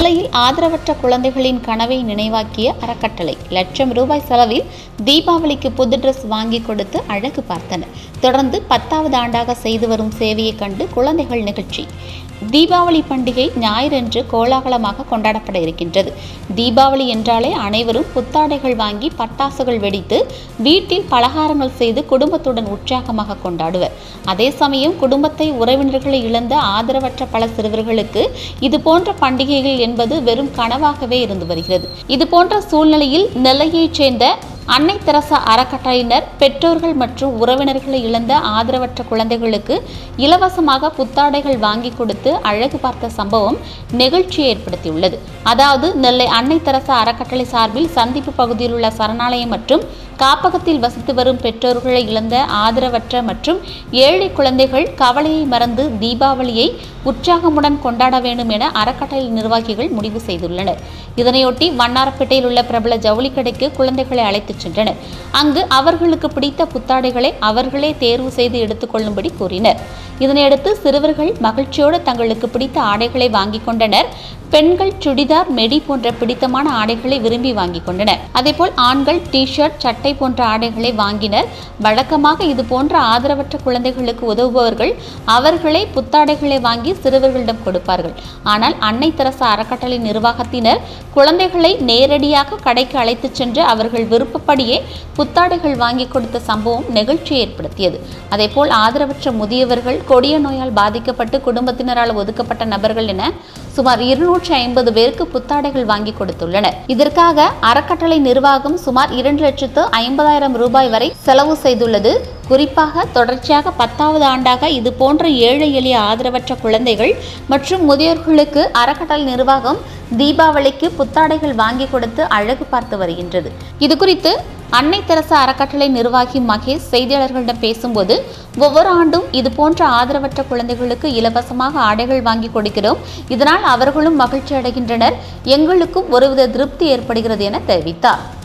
நெல்லையில் ஆதரவற்ற குழந்தைகளின் கனவை நினைவாக்கிய அறக்கட்டளை லட்சம் ரூபாய் செலவில் தீபாவளிக்கு புது ட்ரெஸ் வாங்கி கொடுத்து அழகு பார்த்தனர் தொடர்ந்து பத்தாவது ஆண்டாக செய்து வரும் சேவையை கண்டு குழந்தைகள் நிகழ்ச்சி தீபாவளி பண்டிகை ஞாயிறன்று கோலாகலமாக கொண்டாடப்பட இருக்கின்றது தீபாவளி என்றாலே அனைவரும் புத்தாடைகள் வாங்கி பட்டாசுகள் வெடித்து வீட்டில் பலகாரங்கள் செய்து குடும்பத்துடன் உற்சாகமாக கொண்டாடுவர் அதே சமயம் குடும்பத்தை உறவினர்களை இழந்த ஆதரவற்ற பல சிறுவர்களுக்கு இது போன்ற பண்டிகைகள் என்பது வெறும் கனவாகவே இருந்து வருகிறது இது போன்ற சூழ்நிலையில் நெல்லையைச் சேர்ந்த அன்னை தெரசா அறக்கட்டளையினர் பெற்றோர்கள் மற்றும் உறவினர்களை இழந்த ஆதரவற்ற குழந்தைகளுக்கு இலவசமாக புத்தாடைகள் வாங்கி கொடுத்து அழகு பார்த்த சம்பவம் நெகிழ்ச்சியை ஏற்படுத்தியுள்ளது அதாவது நெல்லை அன்னை தெரசா அறக்கட்டளை சார்பில் சந்திப்பு பகுதியில் உள்ள சரணாலயம் மற்றும் காப்பகத்தில் வசித்து வரும் பெற்றோர்களை இழந்த ஆதரவற்ற மற்றும் ஏழை குழந்தைகள் கவலையை மறந்து தீபாவளியை உற்சாகமுடன் கொண்டாட வேண்டும் என அறக்கட்டளை நிர்வாகிகள் முடிவு செய்துள்ளனர் இதனையொட்டி வண்ணாரப்பேட்டையில் உள்ள பிரபல ஜவுளி கடைக்கு குழந்தைகளை அழைத்துச் சென்றனர் அங்கு அவர்களுக்கு பிடித்த புத்தாடைகளை அவர்களே தேர்வு செய்து எடுத்துக்கொள்ளும்படி கூறினர் இதனையடுத்து சிறுவர்கள் மகிழ்ச்சியோடு தங்களுக்கு பிடித்த ஆடைகளை வாங்கிக் கொண்டனர் பெண்கள் சுடிதார் மெடி போன்ற பிடித்தமான ஆடைகளை விரும்பி வாங்கிக் கொண்டனர் அதேபோல் ஆண்கள் டி ஷர்ட் சட்டை போன்ற ஆடைகளை வாங்கினர் வழக்கமாக இது போன்ற ஆதரவற்ற குழந்தைகளுக்கு உதவுபவர்கள் அவர்களே புத்தாடைகளை வாங்கி சிறுவர்களிடம் கொடுப்பார்கள் ஆனால் அன்னை தெரசா அறக்கட்டளை நிர்வாகத்தினர் குழந்தைகளை நேரடியாக கடைக்கு அழைத்துச் சென்று அவர்கள் விருப்பப்படியே புத்தாடைகள் வாங்கி கொடுத்த சம்பவம் நெகிழ்ச்சியை ஏற்படுத்தியது அதேபோல் ஆதரவற்ற முதியவர்கள் கொடிய நோயால் பாதிக்கப்பட்டு குடும்பத்தினரால் ஒதுக்கப்பட்ட நபர்கள் என சுமார் இருநூற்றி ஐம்பது பேருக்கு புத்தாடைகள் வாங்கி கொடுத்துள்ளனர் இதற்காக அறக்கட்டளை நிர்வாகம் சுமார் இரண்டு லட்சத்து ஐம்பதாயிரம் ரூபாய் வரை செலவு செய்துள்ளது குறிப்பாக தொடர்ச்சியாக பத்தாவது ஆண்டாக இது போன்ற ஏழை எளிய ஆதரவற்ற குழந்தைகள் மற்றும் முதியோர்களுக்கு அறக்கட்டளை நிர்வாகம் தீபாவளிக்கு புத்தாடைகள் வாங்கி கொடுத்து அழகு பார்த்து வருகின்றது இது குறித்து அன்னை தெரசா அறக்கட்டளை நிர்வாகி மகேஷ் செய்தியாளர்களிடம் பேசும்போது ஒவ்வொரு ஆண்டும் இது போன்ற ஆதரவற்ற குழந்தைகளுக்கு இலவசமாக ஆடைகள் வாங்கி கொடுக்கிறோம் இதனால் அவர்களும் மகிழ்ச்சி அடைகின்றனர் எங்களுக்கும் ஒருவித திருப்தி ஏற்படுகிறது என தெரிவித்தார்